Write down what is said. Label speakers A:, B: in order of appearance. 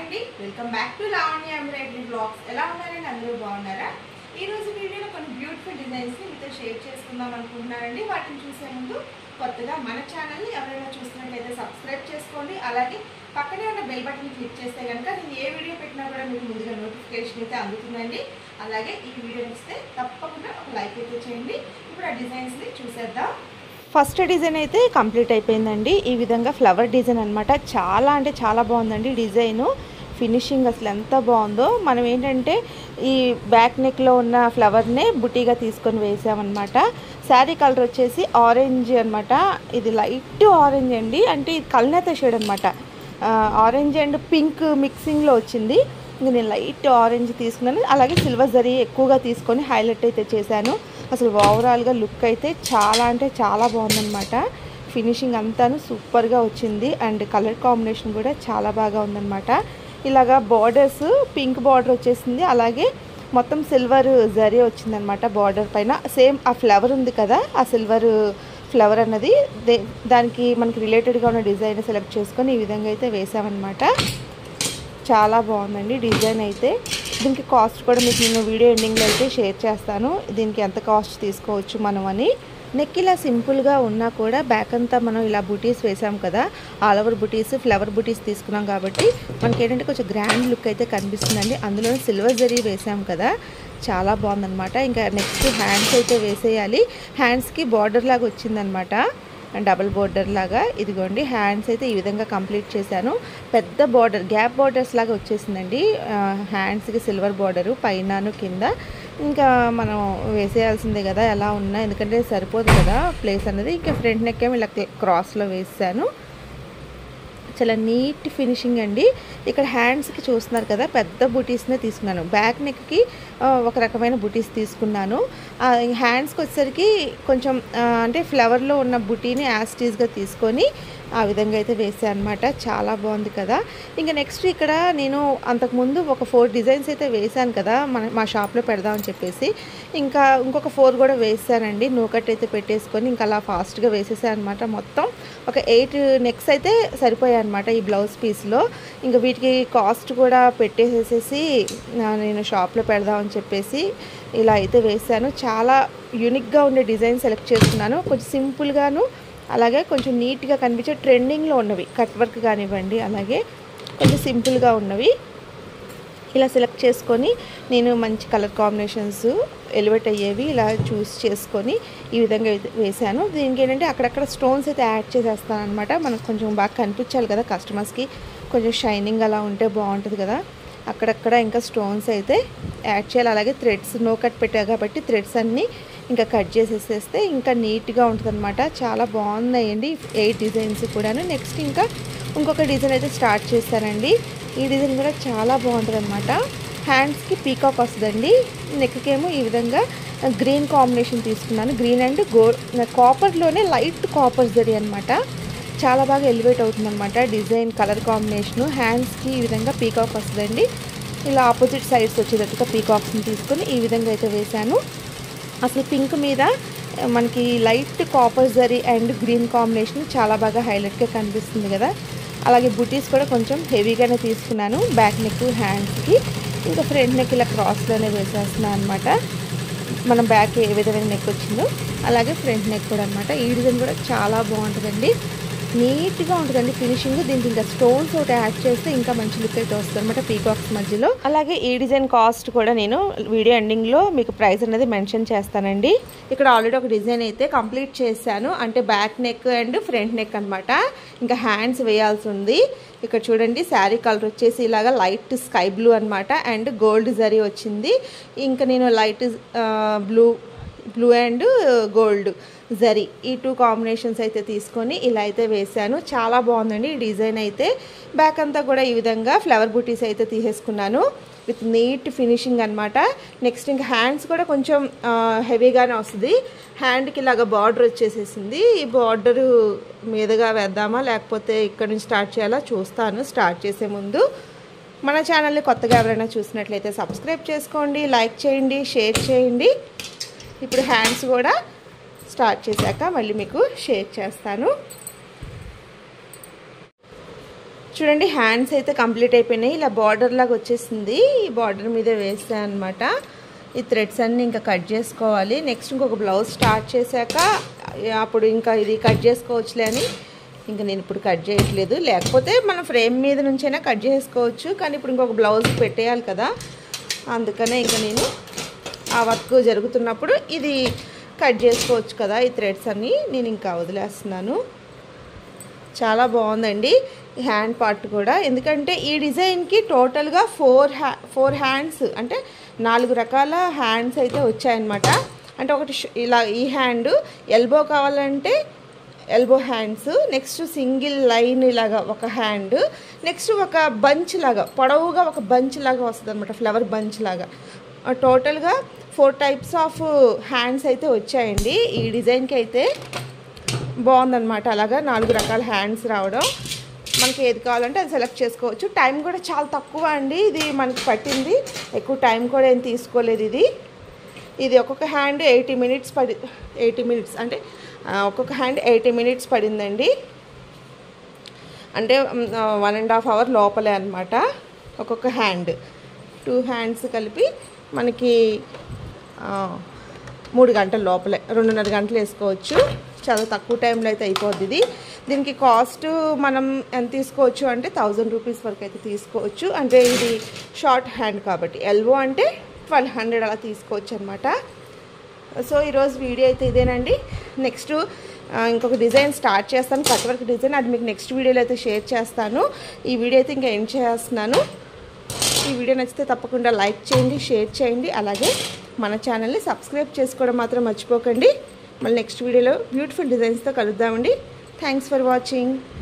A: అండి welcome back to Lavanya embroidery blogs ఎలా ఉన్నారండి అందరూ బాగున్నారా ఈ రోజు వీడియోలో కొన్ని బ్యూటిఫుల్ డిజైన్స్ ని మీతో షేర్ చేసుకుందాం అనుకుంటున్నానండి వాటిని చూసే ముందు కొత్తగా మన ఛానల్ని ఎవరైనా చూస్తున్నట్లయితే సబ్స్క్రైబ్ చేసుకోండి అలాగే పక్కనే ఉన్న బెల్ బటన్ క్లిక్ చేస్తే కనుక నేను ఏ వీడియో పెట్టినా కూడా మీకు ముందుగా నోటిఫికేషన్ అయితే అందుతుందండి అలాగే ఈ వీడియో నచ్చితే తప్పకుండా ఒక లైక్ అయితే చేయండి ఇప్పుడు ఆ డిజైన్స్ని చూసేద్దాం
B: ఫస్ట్ డిజైన్ అయితే కంప్లీట్ అయిపోయిందండి ఈ విధంగా ఫ్లవర్ డిజైన్ అనమాట చాలా అంటే చాలా బాగుందండి డిజైను ఫినిషింగ్ అసలు ఎంత బాగుందో మనం ఏంటంటే ఈ బ్యాక్ నెక్లో ఉన్న ఫ్లవర్నే బుటీగా తీసుకొని వేసామన్నమాట శారీ కలర్ వచ్చేసి ఆరెంజ్ అనమాట ఇది లైట్ ఆరెంజ్ అండి అంటే ఇది కల్నేత షేడ్ అనమాట ఆరెంజ్ అండ్ పింక్ మిక్సింగ్లో వచ్చింది ఇంక నేను లైట్ ఆరెంజ్ తీసుకున్నాను అలాగే సిల్వర్ జరీ ఎక్కువగా తీసుకొని హైలైట్ అయితే చేశాను అసలు ఓవరాల్గా లుక్ అయితే చాలా అంటే చాలా బాగుందన్నమాట ఫినిషింగ్ అంతాను సూపర్గా వచ్చింది అండ్ కలర్ కాంబినేషన్ కూడా చాలా బాగా ఉందన్నమాట ఇలాగా బార్డర్స్ పింక్ బార్డర్ వచ్చేసింది అలాగే మొత్తం సిల్వర్ జరీ వచ్చిందనమాట బార్డర్ పైన సేమ్ ఆ ఫ్లవర్ ఉంది కదా ఆ సిల్వర్ ఫ్లవర్ అన్నది దే- దానికి మనకి రిలేటెడ్గా ఉన్న డిజైన్ సెలెక్ట్ చేసుకొని ఈ విధంగా అయితే వేసామన్నమాట చాలా బాగుందండి డిజైన్ అయితే దీనికి కాస్ట్ కూడా మీకు నేను వీడియో ఎండింగ్లో అయితే షేర్ చేస్తాను దీనికి ఎంత కాస్ట్ తీసుకోవచ్చు మనం అని నెక్ ఇలా సింపుల్గా ఉన్నా కూడా బ్యాక్ అంతా మనం ఇలా బుటీస్ వేసాం కదా ఆల్ ఓవర్ బుటీస్ ఫ్లవర్ బుటీస్ తీసుకున్నాం కాబట్టి మనకి ఏంటంటే కొంచెం గ్రాండ్ లుక్ అయితే కనిపిస్తుందండి అందులో సిల్వర్ జరీ వేసాం కదా చాలా బాగుందన్నమాట ఇంకా నెక్స్ట్ హ్యాండ్స్ అయితే వేసేయాలి హ్యాండ్స్కి బార్డర్ లాగా వచ్చిందనమాట డబుల్ బోర్డర్ లాగా ఇదిగోండి హ్యాండ్స్ అయితే ఈ విధంగా కంప్లీట్ చేశాను పెద్ద బార్డర్ గ్యాప్ బార్డర్స్ లాగా వచ్చేసిందండి హ్యాండ్స్కి సిల్వర్ బార్డరు పైనను కింద ఇంకా మనం వేసేయాల్సిందే కదా ఎలా ఉన్నా ఎందుకంటే సరిపోదు కదా ప్లేస్ అనేది ఇంకా ఫ్రంట్ నెక్ ఏమో ఇలా క్రాస్లో వేసాను చాలా నీట్ ఫినిషింగ్ అండి ఇక్కడ హ్యాండ్స్కి చూస్తున్నారు కదా పెద్ద బుటీస్నే తీసుకున్నాను బ్యాక్ నెక్కి ఒక రకమైన బుటీస్ తీసుకున్నాను ఆ, హ్యాండ్స్కి వచ్చేసరికి కొంచెం ఆ, అంటే ఫ్లవర్లో ఉన్న బుటీని యాస్టీస్గా తీసుకొని ఆ విధంగా అయితే వేసాను అనమాట చాలా బాగుంది కదా ఇంకా నెక్స్ట్ ఇక్కడ నేను అంతకుముందు ఒక ఫోర్ డిజైన్స్ అయితే వేశాను కదా మన మా షాప్లో పెడదామని చెప్పేసి ఇంకా ఇంకొక ఫోర్ కూడా వేసానండి నూకట్ అయితే పెట్టేసుకొని ఇంకా అలా ఫాస్ట్గా వేసేసాను అనమాట మొత్తం ఒక ఎయిట్ నెక్స్ అయితే సరిపోయాయి అనమాట ఈ బ్లౌజ్ పీస్లో ఇంకా వీటికి కాస్ట్ కూడా పెట్టేసేసి ఆ, నేను షాప్లో పెడదామని చెప్పేసి ఇలా అయితే వేసాను చాలా యూనిక్గా ఉండే డిజైన్ సెలెక్ట్ చేసుకున్నాను కొంచెం సింపుల్గాను అలాగే కొంచెం నీట్గా కనిపించే ట్రెండింగ్లో ఉన్నవి కట్ వర్క్ కానివ్వండి అలాగే కొంచెం సింపుల్గా ఉన్నవి ఇలా సెలెక్ట్ చేసుకొని నేను మంచి కలర్ కాంబినేషన్స్ ఎలివేట్ అయ్యేవి ఇలా చూస్ చేసుకొని ఈ విధంగా అయితే వేసాను దీనికి ఏంటంటే అక్కడక్కడ స్టోన్స్ అయితే యాడ్ చేసేస్తాను అనమాట మనకు కొంచెం బాగా కనిపించాలి కదా కస్టమర్స్కి కొంచెం షైనింగ్ అలా ఉంటే బాగుంటుంది కదా అక్కడక్కడ ఇంకా స్టోన్స్ అయితే యాడ్ చేయాలి అలాగే థ్రెడ్స్ నో కట్ పెట్టా కాబట్టి థ్రెడ్స్ అన్నీ ఇంకా కట్ చేసేసేస్తే ఇంకా నీట్గా ఉంటుంది అనమాట చాలా బాగున్నాయండి ఎయిట్ డిజైన్స్ కూడాను నెక్స్ట్ ఇంకా ఇంకొక డిజైన్ అయితే స్టార్ట్ చేస్తానండి ఈ డిజైన్ కూడా చాలా బాగుంటుంది అనమాట హ్యాండ్స్కి పీకాక్ వస్తుందండి నెక్కి ఏమో ఈ విధంగా గ్రీన్ కాంబినేషన్ తీసుకున్నాను గ్రీన్ అండ్ గోల్డ్ కాపర్లోనే లైట్ కాపర్ జరి అనమాట చాలా బాగా ఎలివేట్ అవుతుంది అనమాట డిజైన్ కలర్ కాంబినేషను హ్యాండ్స్కి ఈ విధంగా పీకాక్ వస్తుందండి ఇలా ఆపోజిట్ సైడ్స్ వచ్చేటట్టుగా పీకాక్స్ని తీసుకొని ఈ విధంగా అయితే వేశాను అసలు పింక్ మీద ఆ, మనకి light copper zari and green combination చాలా బాగా హైలైట్గా కనిపిస్తుంది కదా అలాగే బుటీస్ కూడా కొంచెం హెవీగానే తీసుకున్నాను బ్యాక్ నెక్ హ్యాండ్స్కి ఇంకా ఫ్రంట్ నెక్ ఇలా క్రాస్లోనే వేసేస్తున్నాను అనమాట మనం బ్యాక్ ఏ విధమైన నెక్ వచ్చిందో అలాగే ఫ్రంట్ నెక్ కూడా అనమాట ఈ డిజైన్ కూడా చాలా బాగుంటుందండి నీట్గా ఉంటుందండి ఫినిషింగ్ దీనికి ఇంకా స్టోన్స్ ఒకటి యాడ్ చేస్తే ఇంకా మంచి లుక్ అయితే వస్తుంది అనమాట పీకాక్స్ మధ్యలో అలాగే ఈ డిజైన్ కాస్ట్ కూడా నేను వీడియో ఎండింగ్లో మీకు ప్రైస్ అనేది మెన్షన్ చేస్తానండి ఇక్కడ ఆల్రెడీ ఒక డిజైన్ అయితే కంప్లీట్ చేశాను అంటే back neck and front neck అన్నమాట ఇంకా హ్యాండ్స్ వేయాల్సి ఉంది ఇక్కడ చూడండి శారీ కలర్ వచ్చేసి ఇలాగా లైట్ స్కై బ్లూ అన్నమాట అండ్ గోల్డ్ జరీ వచ్చింది ఇంకా నేను light blue blue and gold zari ఈ టూ కాంబినేషన్స్ అయితే తీసుకొని ఇలా అయితే వేశాను చాలా బాగుందండి ఈ డిజైన్ అయితే బ్యాక్ అంతా కూడా ఈ విధంగా ఫ్లవర్ బూటీస్ అయితే తీసేసుకున్నాను విత్ నీట్ ఫినిషింగ్ అనమాట నెక్స్ట్ ఇంకా హ్యాండ్స్ కూడా కొంచెం హెవీగానే వస్తుంది హ్యాండ్కి ఇలాగ బార్డర్ వచ్చేసేసింది ఈ బార్డర్ మీదుగా వేద్దామా లేకపోతే ఇక్కడ నుంచి స్టార్ట్ చేయాలా చూస్తాను స్టార్ట్ చేసే ముందు మన ఛానల్ని కొత్తగా ఎవరైనా చూసినట్లయితే సబ్స్క్రైబ్ చేసుకోండి లైక్ చేయండి షేర్ చేయండి ఇప్పుడు హ్యాండ్స్ కూడా స్టార్ట్ చేశాక మళ్ళీ మీకు షేర్ చేస్తాను చూడండి హ్యాండ్స్ అయితే కంప్లీట్ అయిపోయినాయి ఇలా బార్డర్ లాగా వచ్చేసింది ఈ బార్డర్ మీద వేసాను అనమాట ఈ థ్రెడ్స్ అన్నీ ఇంకా కట్ చేసుకోవాలి నెక్స్ట్ ఇంకొక బ్లౌజ్ స్టార్ట్ చేశాక అప్పుడు ఇంకా ఇది కట్ చేసుకోవచ్చులే అని ఇంకా నేను ఇప్పుడు కట్ చేయట్లేదు లేకపోతే మన ఫ్రేమ్ మీద నుంచైనా కట్ చేసుకోవచ్చు కానీ ఇప్పుడు ఇంకొక బ్లౌజ్ పెట్టేయాలి కదా అందుకనే ఇంకా నేను ఆ వర్క్ జరుగుతున్నప్పుడు ఇది కట్ చేసుకోవచ్చు కదా ఈ థ్రెడ్స్ అన్నీ నేను ఇంకా వదిలేస్తున్నాను చాలా బాగుందండి ఈ హ్యాండ్ పార్ట్ కూడా ఎందుకంటే ఈ డిజైన్కి టోటల్గా ఫోర్ హ్యా ఫోర్ హ్యాండ్స్ అంటే నాలుగు రకాల హ్యాండ్స్ అయితే వచ్చాయన్నమాట అంటే ఒకటి ష్- ఇలా ఈ హ్యాండ్ ఎల్బో కావాలంటే elbow hands next single line ఇలాగా ఒక హ్యాండ్ నెక్స్ట్ ఒక బంచ్ లాగా పొడవుగా ఒక బంచ్ లాగా వస్తుంది అనమాట ఫ్లవర్ బంచ్ లాగా ఆ, టోటల్గా ఫోర్ టైప్స్ ఆఫ్ హ్యాండ్స్ అయితే వచ్చాయండి ఈ డిజైన్కి అయితే బాగుందన్నమాట అలాగా నాలుగు రకాల హ్యాండ్స్ రావడం మనకి ఏది కావాలంటే అది సెలెక్ట్ చేసుకోవచ్చు టైం కూడా చాలా తక్కువ అండి ఇది మనకి పట్టింది ఎక్కువ టైం కూడా ఏం తీసుకోలేదు ఇది ఇది ఒక్కొక్క హ్యాండ్ ఎయిటీ మినిట్స్ పడి ఎయిటీ మినిట్స్ అంటే ఆ, ఒక్కొక్క హ్యాండ్ ఎయిటీ మినిట్స్ పడిందండి అంటే వన్ అండ్ హాఫ్ అవర్ లోపలే అనమాట ఒక్కొక్క హ్యాండ్ టూ హ్యాండ్స్ కలిపి మనకి ఆ, మూడు గంటల లోపలే రెండున్నర గంటలు వేసుకోవచ్చు చాలా తక్కువ టైంలో అయితే అయిపోద్ది ఇది దీనికి కాస్ట్ మనం ఎంత తీసుకోవచ్చు అంటే థౌజండ్ రూపీస్ వరకు అయితే తీసుకోవచ్చు అంటే ఇది షార్ట్ హ్యాండ్ కాబట్టి ఎల్బో అంటే ట్వెల్వ్ హండ్రెడ్ అలా తీసుకోవచ్చు అనమాట సో ఈరోజు వీడియో అయితే ఇదేనండి నెక్స్ట్ ఆ, ఇంకొక డిజైన్ స్టార్ట్ చేస్తాను కట్ వర్క్ డిజైన్ అది మీకు నెక్స్ట్ వీడియోలో అయితే షేర్ చేస్తాను ఈ వీడియో అయితే ఇంకా ఎండ్ చేస్తున్నాను ఈ వీడియో నచ్చితే తప్పకుండా లైక్ చేయండి షేర్ చేయండి అలాగే మన ఛానల్ని సబ్స్క్రైబ్ చేసుకోవడం మాత్రం మర్చిపోకండి మళ్ళీ నెక్స్ట్ వీడియోలో బ్యూటిఫుల్ డిజైన్స్తో కలుద్దామండి థ్యాంక్స్ ఫర్ వాచింగ్